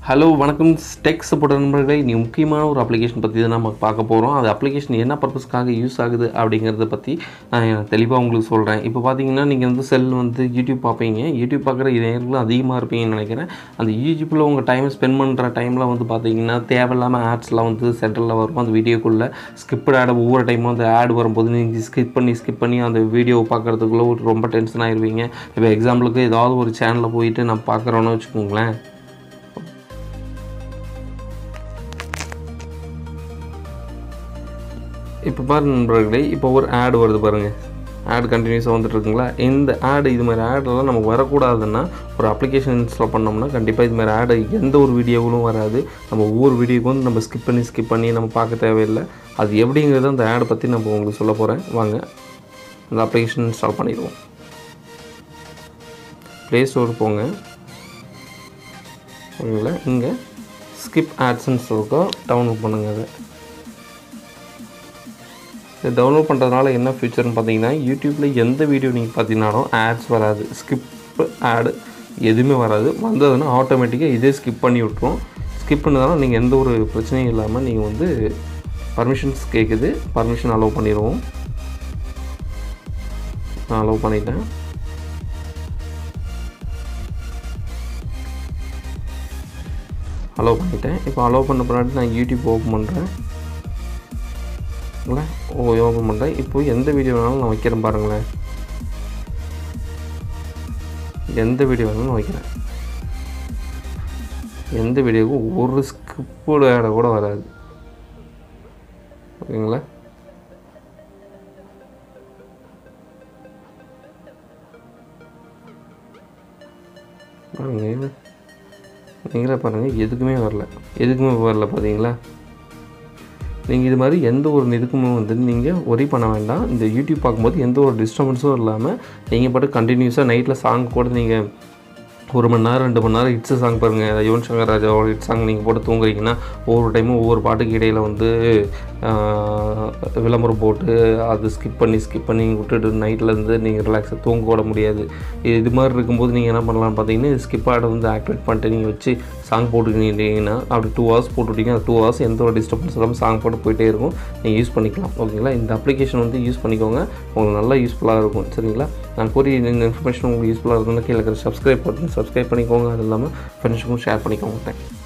hello வணக்கம் tech support நண்பர்களே நீ முக்கியமான ஒரு அப்ளிகேஷன் பற்றி தான் நம்ம பார்க்க போகிறோம் அது அப்ளிகேஷன் என்ன பர்பஸ்க்காக யூஸ் ஆகுது அப்படிங்கிறத பற்றி நான் தெளிவாக உங்களுக்கு சொல்கிறேன் இப்போ பார்த்தீங்கன்னா நீங்கள் வந்து செல் வந்து யூடியூப் பார்ப்பீங்க யூடியூப் பார்க்குற நேர்களும் அதிகமாக இருப்பீங்கன்னு நினைக்கிறேன் அந்த யூடியூப்பில் உங்கள் டைம் ஸ்பெண்ட் பண்ணுற டைமில் வந்து பார்த்தீங்கன்னா தேவையில்லாமல் ஆட்ஸ்லாம் வந்து சென்டரில் வரும் அந்த வீடியோக்குள்ளே ஸ்கிப்ட் ஆட் ஒவ்வொரு டைமும் அந்த ஆட் வரும்போது நீங்கள் ஸ்கிப் பண்ணி ஸ்கிப் பண்ணி அந்த வீடியோவை பார்க்குறதுக்குள்ளே ஒரு ரொம்ப டென்ஷன் ஆயிருவீங்க இப்போ எக்ஸாம்பிளுக்கு ஏதாவது ஒரு சேனலில் போயிட்டு நான் பார்க்குறோன்னு வச்சுக்கோங்களேன் இப்போ பாருங்க நண்பர்களே இப்போ ஒரு ஆடு வருது பாருங்கள் ஆட் கண்டினியூஸாக வந்துட்டு இருக்குங்களா இந்த ஆடு இது மாதிரி ஆடெல்லாம் நமக்கு வரக்கூடாதுன்னா ஒரு அப்ளிகேஷன் இன்ஸ்டால் பண்ணோம்னா கண்டிப்பாக இது மாதிரி ஆடு எந்த ஒரு வீடியோவும் வராது நம்ம ஒவ்வொரு வீடியோக்கும் வந்து நம்ம ஸ்கிப் பண்ணி ஸ்கிப் பண்ணி நம்ம பார்க்க தேவையில்லை அது எப்படிங்கிறது அந்த ஆடை பற்றி நம்ம உங்களுக்கு சொல்ல போகிறேன் வாங்க அந்த அப்ளிகேஷன் இன்ஸ்டால் பண்ணிடுவோம் ப்ளே ஸ்டோர் போங்க ஓகேங்களா இங்கே ஸ்கிப் ஆட்ஸ்ன்னு இருக்கோ டவுன்லோட் பண்ணுங்கள் அதை இது டவுன்லோட் பண்ணுறதுனால என்ன ஃபியூச்சர்னு பார்த்தீங்கன்னா யூடியூப்பில் எந்த வீடியோ நீங்கள் பார்த்தீங்கன்னாலும் ஆட்ஸ் வராது ஸ்கிப் ஆடு எதுவுமே வராது வந்ததுன்னா ஆட்டோமேட்டிக்காக இதே ஸ்கிப் பண்ணி விட்ரும் ஸ்கிப் பண்ணதுனால நீங்கள் எந்த ஒரு பிரச்சனையும் இல்லாமல் நீங்கள் வந்து பர்மிஷன்ஸ் கேட்குது பர்மிஷன் அலோவ் பண்ணிடுவோம் நான் அலோவ் பண்ணிட்டேன் அலோவ் பண்ணிட்டேன் இப்போ அலோவ் பண்ண பின்னாடி நான் யூடியூப் ஓப்பன் பண்ணுறேன் இல்லை ஓ ஓப்பன் பண்ணுறேன் இப்போ எந்த வீடியோ வேணாலும் நான் வைக்கிறேன் பாருங்களேன் எந்த வீடியோ வேணாலும் நான் வைக்கிறேன் எந்த வீடியோவுக்கும் ஒரு ஸ்கிப்போட ஆட கூட வராது ஓகேங்களா பாருங்க நீங்களே பாருங்கள் எதுக்குமே வரல எதுக்குமே வரல பார்த்தீங்களா நீங்கள் இது மாதிரி எந்த ஒரு இதுக்குமே வந்து நீங்கள் ஒரி பண்ண வேண்டாம் இந்த யூடியூப் பார்க்கும்போது எந்த ஒரு டிஸ்டர்பன்ஸும் இல்லாமல் நீங்கள் பாட்டு கண்டினியூஸாக நைட்டில் சாங் கூட நீங்கள் ஒரு மணி நேரம் ரெண்டு மணி நேரம் ஹிட்ஸு சாங் பாருங்கள் யுவன் சங்கர் ராஜாவோட ஹிட் சாங் நீங்கள் போட்டு தூங்குறீங்கன்னா ஒவ்வொரு டைமும் ஒவ்வொரு பாட்டுக்கு இடையில் வந்து விளம்பரம் போட்டு அது ஸ்கிப் பண்ணி ஸ்கிப் பண்ணி விட்டுட்டு நைட்லேருந்து நீங்கள் ரிலாக்ஸாக தூங்க கூட முடியாது இது மாதிரி இருக்கும்போது நீங்கள் என்ன பண்ணலாம்னு பார்த்தீங்கன்னா ஸ்கிப் ஆடை வந்து ஆக்டிவேட் பண்ணிட்டு நீங்கள் வச்சு சாங் போட்டுக்கிட்டீங்கன்னா அப்படி டூ ஹவர்ஸ் போட்டுவிட்டீங்க அந்த டூ ஹவர்ஸ் எந்த ஒரு டிஸ்டர்பன்ஸ் இல்லாமல் சாங் போட்டு போயிட்டே இருக்கும் நீங்கள் யூஸ் பண்ணிக்கலாம் ஓகேங்களா இந்த அப்ளிகேஷன் வந்து யூஸ் பண்ணிக்கோங்க உங்களுக்கு நல்லா யூஸ்ஃபுல்லாக இருக்கும் சரிங்களா நான் கூறிய இந்த இன்ஃபர்மேஷன் உங்களுக்கு யூஸ்ஃபுல்லாக இருக்குன்னு கீழே இருக்கிற சப்ஸ்கிரைப் பண்ணுங்க சப்ஸ்கிரைப் பண்ணிக்கோங்க அது இல்லாமல் ஃப்ரெண்ட்ஸுக்கும் ஷேர் பண்ணிக்கோங்க தேங்க்ஸ்